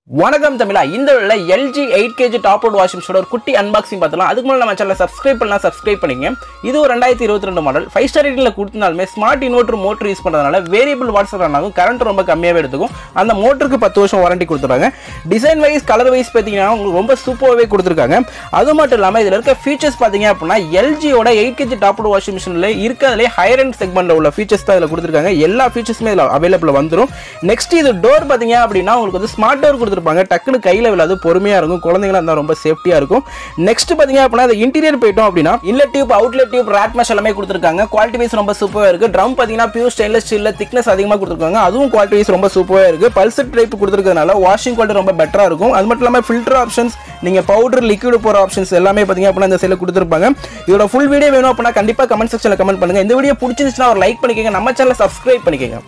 வணக்கம் தமிழா இந்த வேளை LG eight KG top out washing மிஷினோட ஒரு குட்டி அன்பாக்சிங் பார்த்தலாம் அதுக்கு முன்னாடி நம்ம சேனல் சப்ஸ்கிரைப் பண்ணலாம் சப்ஸ்கிரைப் பண்ணிங்க இது ஒரு ரெண்டாயிரத்தி இருபத்தி ரெண்டு மாடல் ஃபைவ் ஸ்டார் ரேட்டிங்கில் கொடுத்தனாலுமே ஸ்மார்ட் இன்வெர்டர் மோட்டர் யூஸ் பண்ணுறதுனால வேரியபிள் வாட்ஸ் ரன் ஆகும் கரண்ட் ரொம்ப கம்மியாகவே எடுத்துக்கும் அந்த மோட்டருக்கு பத்து வருஷம் வாரண்டி கொடுத்துருக்காங்க டிசைன் வைஸ் கலர் வைஸ் பார்த்தீங்கன்னா உங்களுக்கு ரொம்ப சூப்பராகவே கொடுத்துருக்காங்க அது மட்டும் இல்லாமல் இதில் இருக்க ஃபீச்சர்ஸ் பார்த்தீங்க அப்படின்னா எல்ஜியோட eight KG top out washing மிஷினில் இருக்கிறதுலே ஹையர் அண்ட் செக்மெண்ட்டில் உள்ள ஃபீச்சர்ஸ் தான் இதில் கொடுத்துருக்காங்க எல்லா ஃபீச்சர்ஸுமே இதில் அவைலபிள் வந்துடும் நெக்ஸ்ட் இது டோர் பார்த்தீங்க அப்படின்னா உங்களுக்கு வந்து ஸ்மார்ட் டோர் கொடுத்துருப்பாங்க டக்குனு கையில் விழாது பொறுமையாக இருக்கும் குழந்தைங்களா இருந்தால் ரொம்ப சேஃப்டியாக இருக்கும் நெக்ஸ்ட் பார்த்தீங்க அப்படின்னா அது இன்டீரியர் போயிட்டோம் அப்படின்னா inlet tube outlet tube rate mesh எல்லாமே கொடுத்துருக்காங்க குவாலிட்டி வைஸ் ரொம்ப சூப்பராக இருக்குது ட்ரம் பார்த்தீங்கன்னா பியூர் ஸ்டெயின்லெஸ் ஸ்டீலில் திக்னஸ் அதிகமாக கொடுத்துருக்காங்க அதுவும் குவாலிட்டி வைஸ் ரொம்ப சூப்பராக இருக்குது பல்சர் டைப் கொடுத்துருக்கறதுனால வாஷிங் குவாலிட்டி ரொம்ப பெட்டராக இருக்கும் அது மட்டும் இல்லாமல் ஃபில்டர் ஆப்ஷன்ஸ் நீங்கள் பவுடர் லிக்விட் போகிற ஆப்ஷன்ஸ் எல்லாமே பார்த்தீங்க அப்படின்னா இந்த சைடில் கொடுத்துருப்பாங்க இதோட ஃபுல் வீடியோ வேணும் அப்படின்னா கண்டிப்பாக கமெண்ட் செக்ஷனில் கமெண்ட் பண்ணுங்கள் இந்த வீடியோ பிடிச்சிருந்துச்சுன்னா ஒரு லைக் பண்ணிக்கோங்க நம்ம சேனலை சப்ஸ்கிரைப் பண்ணிக்கோங்க